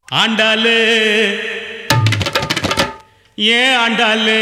ஆண்டாளு ஏன் ஆண்டாளு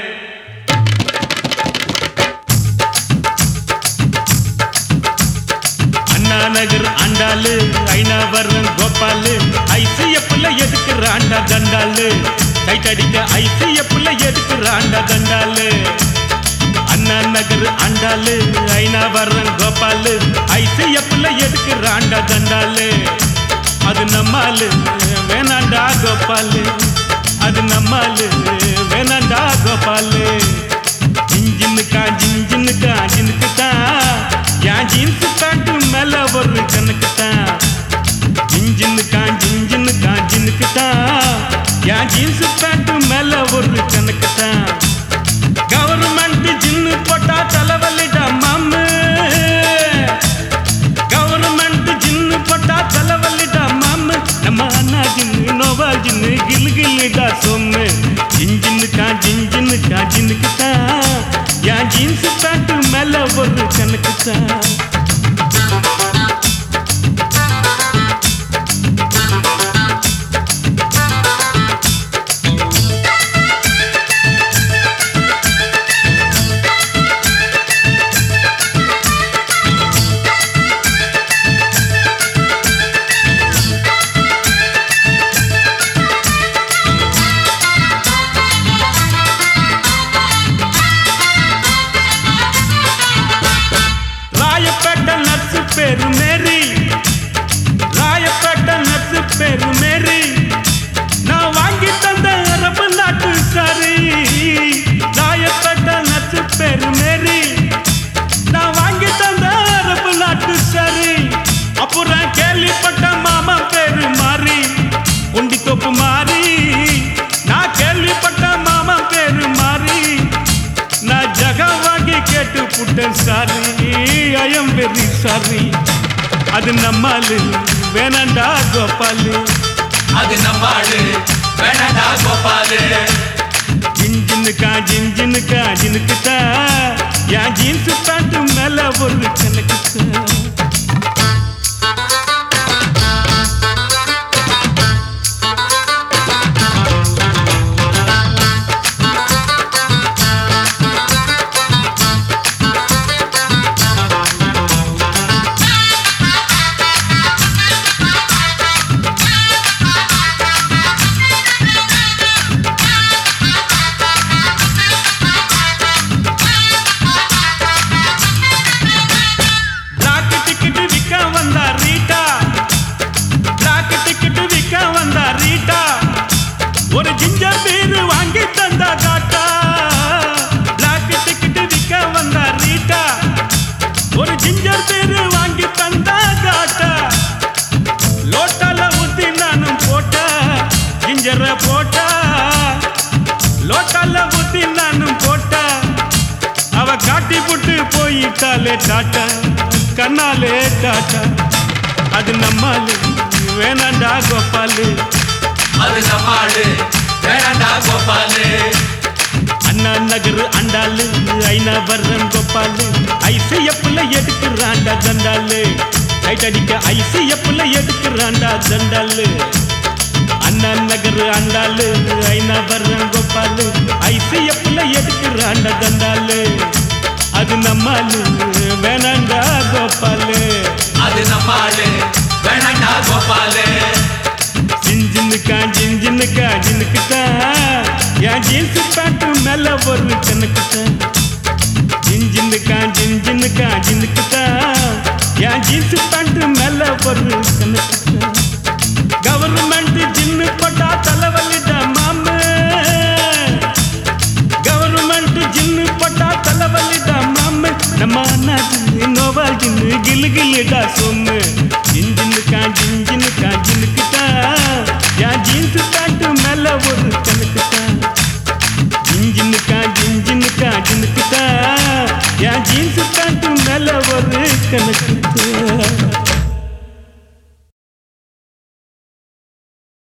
அண்ணா நகர் ஆண்டாளு ஐநாவரம் கோபாலு ஐசிஎஃப்ல எதுக்குற ஆண்டா தண்டாளு டைட் அடிக்க ஐசிஎஃப்ல எதுக்குற ஆண்டா தண்டாளு அண்ணா நகர் ஆண்டாளு ஐநாவரம் கோபாலு ஐசிஎஃப்ல எதுக்குற ஆண்டா தண்டாளு அது நம்மாலு வேணாண்டா கோபாலு அது நம்மாலு வேணாண்டா கோபாலு ஜிஞ்சின்னுக்கா ஜிஞ்சின்னுக்கா ஜினுக்கு தான் என் ஜீன்ஸ் பேண்ட் மேல ஒரு கணக்கு தான் ஜிஞ்சின்னுக்கா ஜிஞ்சின்னுக்கா ஜினுக்கு தான் என் ஜீன்ஸ் பேண்ட் மேல ஒரு கணக்கு தான் கவர்மெண்ட் ஜின்னு போட்டா தலைவலிடா மாமு கவர்மெண்ட் ஜின்னு போட்டா தலைவலிடா மாமு நம்ம அண்ணா ஜின்னு நோவா ஜின்னு கிலு கிலுடா சொம்மு ஜிஞ்சின்னுக்கா ஜிஞ்சின்னுக்கா ஜின்னுக்கு தான் என் ஜீன்ஸ் பேண்ட் மேல ஒரு கணக்கு தான் ராயப்பேட்டை நர்ஸு பேரு மேரி ராயப்பேட்டை நர்ஸு பேரு மேரி நான் வாங்கி தந்த அரபு நாட்டு சாரி ராயப்பேட்டை நர்ஸு பேரு மேரி நான் வாங்கி தந்த அரபு நாட்டு சாரி அப்புறம் கேள்விப்பட்ட மாமா பேரு மாறி உண்டி தொப்பு மாறி நான் கேள்விப்பட்ட மாமா பேரு மாறி நான் ஜகம் வாங்கி கேட்டு புட்டேன் சாரி ஐயம் வெரி சாரி அது நம்மாலு வேணாண்டா கோபாலு அது நம்மாடு வேணடா கோபாலு ஜின்ஜினுக்கா ஜின்ஜினுக்கா ஜினுக்குதா என் ஜீன்ஸ் பேண்ட் மேல ஒரு கணக்குதா பிளாக் டிக்கெட் விற்க வந்தா ரீட்டா பிளாக் டிக்கெட் விற்க வந்தா ரீட்டா ஒரு ஜிஞ்சர் பீர் வாங்கி தந்தா காட்டா பிளாக் டிக்கெட் விற்க வந்தா ரீட்டா ஒரு ஜிஞ்சர் பீர் வாங்கி தந்தா காட்டா லோட்டால ஊத்தி நானும் போட்டா ஜிஞ்சர போட்டா லோட்டால ஊத்தி நானும் போட்டா அவ காட்டி புட்டு போயிட்டாலே டாட்டா கண்ணாலே டாட்டா அது நம்மாலு வேணாண்டா கோபாலு அது நம்மாடு வேணடா கோபாலு அண்ணா நகர் அண்டாலு ஐநா வர்றன் கோபாலு ஐசிஎஃப்ல எடுக்கிறாண்டா தண்டாலு டைட் அடிக்க ஐசிஎஃப்ல எடுக்கிறாண்டா தண்டாலு அண்ணா நகர் அண்டாலு ஐநா வர்றன் கோபாலு ஐசிஎஃப்ல எடுக்கிறாண்டா தண்டாலு அது நம்மாலு வேணாண்டா கோபாலு அது நம்மாடு வேணடா கோபாலு ஜின்ஜின்னுக்கா ஜின்ஜின்னுக்கா ஜினுக்குதா என் ஜீன்ஸ் பேண்ட் மேல ஒரு கணக்குதா ஜின்ஜின்னுக்கா ஜின்ஜின்னுக்கா ஜினுக்குதா என் ஜீன்ஸ் பேண்ட் மேல ஒரு கணக்குதா கவர்மெண்ட் ஜின்னு போட்டா தலைவலிடா மாமு கவர்மெண்ட் ஜின்னு போட்டா தலைவலிடா மாமு நம்ம அண்ணா ஜின்னு நோவா ஜின்னு கிலு கிலுடா சொன்னு ஜின்ஜின்னுக்கா ஜின்ஜின்னுக்கா ஜினுக்குதா என் ஜீன்ஸ் பேண்ட் மேல ஒரு கணக்குதா